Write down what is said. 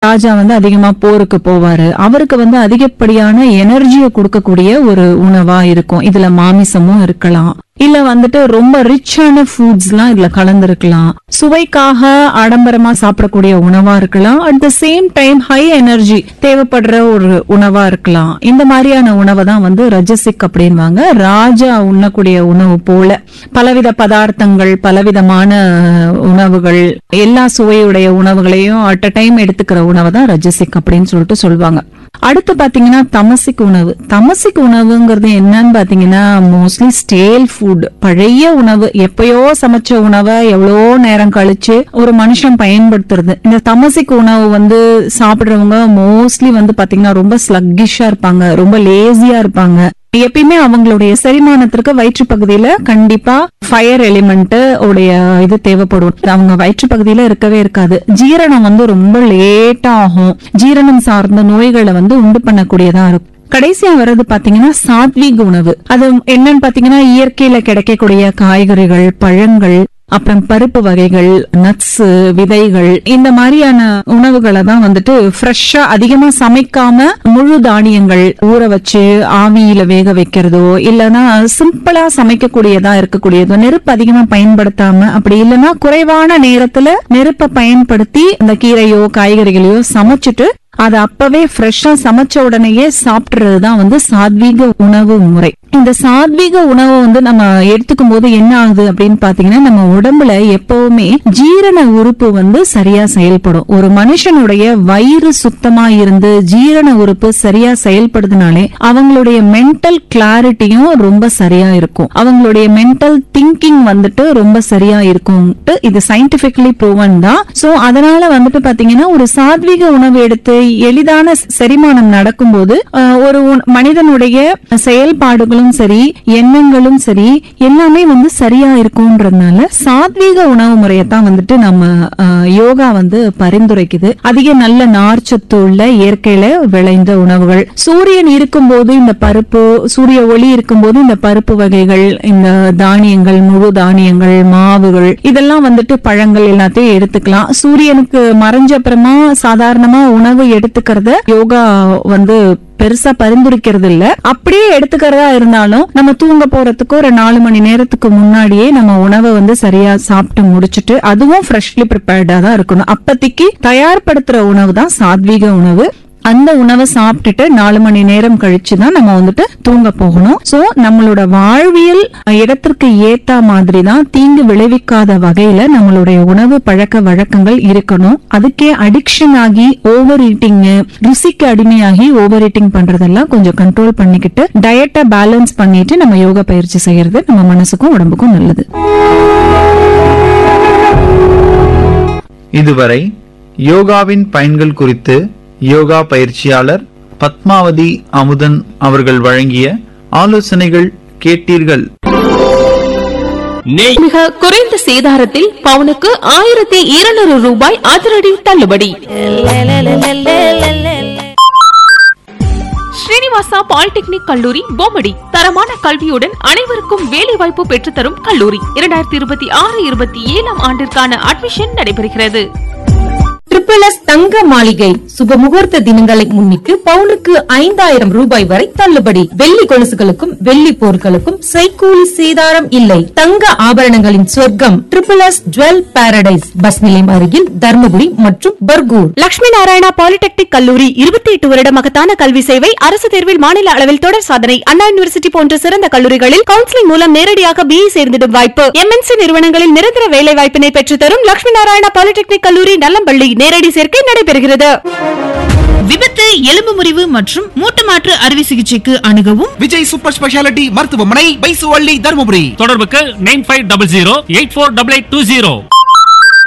ராஜா வந்து அதிகமா போருக்கு போவாரு அவருக்கு வந்து அதிகப்படியான எனர்ஜியை கொடுக்கக்கூடிய ஒரு உணவா இருக்கும் இதுல மாமிசமும் இருக்கலாம் இல்ல வந்துட்டு ரொம்ப ரிச்சான ஃபுட்ஸ்லாம் இதுல கலந்திருக்கலாம் சுவைக்காக ஆடம்பரமா சாப்பிடக்கூடிய உணவா இருக்கலாம் at the same time high energy தேவைப்படுற ஒரு உணவா இருக்கலாம் இந்த மாதிரியான உணவை தான் வந்து ரஜசிக் அப்படின்வாங்க ராஜா உண்ணக்கூடிய உணவு போல பலவித பதார்த்தங்கள் பலவிதமான உணவுகள் எல்லா சுவையுடைய உணவுகளையும் அட் அ டைம் எடுத்துக்கிற உணவை தான் ரஜசிக் அப்படின்னு சொல்லிட்டு சொல்லுவாங்க அடுத்து பாத்தீங்கன்னா தமசிக் உணவு தமசிக் உணவுங்கிறது என்னன்னு பாத்தீங்கன்னா மோஸ்ட்லி ஸ்டேல் ஃபுட் பழைய உணவு எப்பயோ சமைச்ச உணவை எவ்வளோ நேரம் கழிச்சு ஒரு மனுஷன் பயன்படுத்துறது இந்த தமசிக் உணவு வந்து சாப்பிடுறவங்க மோஸ்ட்லி வந்து பாத்தீங்கன்னா ரொம்ப ஸ்லக்கிஷா இருப்பாங்க ரொம்ப லேசியா இருப்பாங்க எப்பயுமே அவங்களுடைய செரிமானத்திற்கு வயிற்று பகுதியில கண்டிப்பா ஃபயர் எலிமெண்ட் உடைய இது தேவைப்படும் அவங்க வயிற்று பகுதியில இருக்கவே இருக்காது ஜீரணம் வந்து ரொம்ப லேட்டா ஆகும் ஜீரணம் சார்ந்த நோய்களை வந்து உண்டு பண்ணக்கூடியதா இருக்கும் கடைசியா வர்றது பாத்தீங்கன்னா சாத்வீக உணவு அது என்னன்னு பாத்தீங்கன்னா இயற்கையில கிடைக்கக்கூடிய காய்கறிகள் பழங்கள் அப்புறம் பருப்பு வகைகள் நட்ஸ் விதைகள் இந்த மாதிரியான உணவுகளை தான் வந்துட்டு ஃப்ரெஷ்ஷா அதிகமா சமைக்காம முழு தானியங்கள் ஊற வச்சு ஆவியில வேக வைக்கிறதோ இல்லனா சிம்பிளா சமைக்கக்கூடியதா இருக்கக்கூடியதோ நெருப்பு அதிகமா பயன்படுத்தாம அப்படி இல்லனா குறைவான நேரத்துல நெருப்பை பயன்படுத்தி இந்த கீரையோ காய்கறிகளையோ சமைச்சிட்டு அதை அப்பவே ஃப்ரெஷ்ஷா சமைச்ச உடனேயே சாப்பிடுறது தான் வந்து சாத்வீக உணவு முறை இந்த சாத்வீக உணவை வந்து நம்ம எடுத்துக்கும் போது என்ன ஆகுது அப்படின்னு பாத்தீங்கன்னா நம்ம உடம்புல எப்பவுமே ஜீரண உறுப்பு வந்து சரியா செயல்படும் ஒரு மனுஷனுடைய வயிறு சுத்தமா இருந்து ஜீரண உறுப்பு சரியா செயல்படுதுனாலே அவங்களுடைய மென்டல் கிளாரிட்டியும் ரொம்ப சரியா இருக்கும் அவங்களுடைய மென்டல் திங்கிங் வந்துட்டு ரொம்ப சரியா இருக்கும் இது சயின்டிபிகலி ப்ரூவன் தான் சோ அதனால வந்துட்டு பாத்தீங்கன்னா ஒரு சாத்வீக உணவு எடுத்து எளிதான செரிமானம் நடக்கும்போது அஹ், ஒரு உண- மனிதனுடைய செயல்பாடுகளும் சரி எண்ணங்களும் சரி எல்லாமே வந்து சரியா இருக்கும்ன்றதுனால சாத்வீக உணவு முறையத்தான் வந்துட்டு நம்ம அஹ், யோகா வந்து பரிந்துரைக்குது அதிக நல்ல நார்ச்சத்து உள்ள இயற்கையில விளைந்த உணவுகள் சூரியன் இருக்கும்போது இந்த பருப்பு சூரிய ஒளி இருக்கும்போது இந்த பருப்பு வகைகள் இந்த தானியங்கள் முழு தானியங்கள் மாவுகள் இதெல்லாம் வந்துட்டு பழங்கள் எல்லாத்தையும் எடுத்துக்கலாம் சூரியனுக்கு மறைஞ்ச அப்புறமா சாதாரணமா உணவு எடுத்துக்கிறத யோகா வந்து பெருசா பரிந்துரைக்கிறது இல்ல அப்படியே எடுத்துக்கிறதா இருந்தாலும் நம்ம தூங்க போறதுக்கு ஒரு நாலு மணி நேரத்துக்கு முன்னாடியே நம்ம உணவை வந்து சரியா சாப்பிட்டு முடிச்சிட்டு அதுவும் ஃப்ரெஷ்லி ப்ரிப்பேர்டா தான் இருக்கணும் அப்பத்திக்கு தயார்படுத்துற உணவு தான் சாத்வீக உணவு அந்த உணவை சாப்பிட்டுட்டு நாலு மணி நேரம் கழிச்சு தான் நம்ம வந்துட்டு தூங்க போகணும் சோ நம்மளோட வாழ்வியல் இடத்திற்கு ஏத்த மாதிரி தான் தீங்கு விளைவிக்காத வகையில நம்மளுடைய உணவு பழக்க வழக்கங்கள் இருக்கணும் அதுக்கே அடிக்ஷன் ஆகி ஓவர் ஈட்டிங் ருசிக்கு அடிமையாகி ஓவர் ஈட்டிங் பண்றதெல்லாம் கொஞ்சம் கண்ட்ரோல் பண்ணிக்கிட்டு டயட்டை பேலன்ஸ் பண்ணிட்டு நம்ம யோகா பயிற்சி செய்யறது நம்ம மனசுக்கும் உடம்புக்கும் நல்லது இதுவரை யோகாவின் பயன்கள் குறித்து யோகா பயிற்சியாளர் பத்மாவதி அமுதன் அவர்கள் வழங்கிய ஆலோசனைகள் கேட்டீர்கள் மிக குறைந்த சேதாரத்தில் பவுனுக்கு ஆயிரத்தி இருநூறு ரூபாய் அதிரடி தள்ளுபடி ஸ்ரீனிவாசா பாலிடெக்னிக் கல்லூரி பொம்மடி தரமான கல்வியுடன் அனைவருக்கும் வேலைவாய்ப்பு பெற்றுத்தரும் கல்லூரி இரண்டாயிரத்தி இருபத்தி ஆறு இருபத்தி ஏழாம் ஆண்டிற்கான அட்மிஷன் நடைபெறுகிறது ட்ரிபிள் எஸ் தங்க மாளிகை சுப முகூர்த்த தினங்களை முன்னிட்டு பவுனுக்கு ஐந்தாயிரம் ரூபாய் வரை தள்ளுபடி வெள்ளி கொலுசுகளுக்கும் வெள்ளி பொருட்களுக்கும் செய்கூலி சேதாரம் இல்லை தங்க ஆபரணங்களின் சொர்க்கம் triple S jewel paradise bus நிலையம் அருகில் தர்மபுரி மற்றும் பர்கூர் லட்சுமி நாராயணா பாலிடெக்னிக் கல்லூரி இருபத்தி எட்டு வருட மகத்தான கல்வி சேவை அரசு தேர்வில் மாநில அளவில் தொடர் சாதனை அண்ணா யூனிவர்சிட்டி போன்ற சிறந்த கல்லூரிகளில் கவுன்சிலிங் மூலம் நேரடியாக பிஇ சேர்ந்திடும் வாய்ப்பு எம்என்சி நிறுவனங்களில் நிரந்தர வேலை வாய்ப்பினை பெற்றுத்தரும் லட்சுமி நாராயணா பாலிடெக்னிக் கல்லூரி நல்லம்பள்ளி நேரடி சேர்க்கை நடைபெறுகிறது விபத்து எலும்பு முறிவு மற்றும் மூட்டு மாற்று அறுவை சிகிச்சைக்கு அணுகவும் விஜய் சூப்பர் ஸ்பெஷாலிட்டி மருத்துவமனை பைசுவள்ளி தருமபுரி தொடர்புக்கு nine five double zero eight four double eight two zero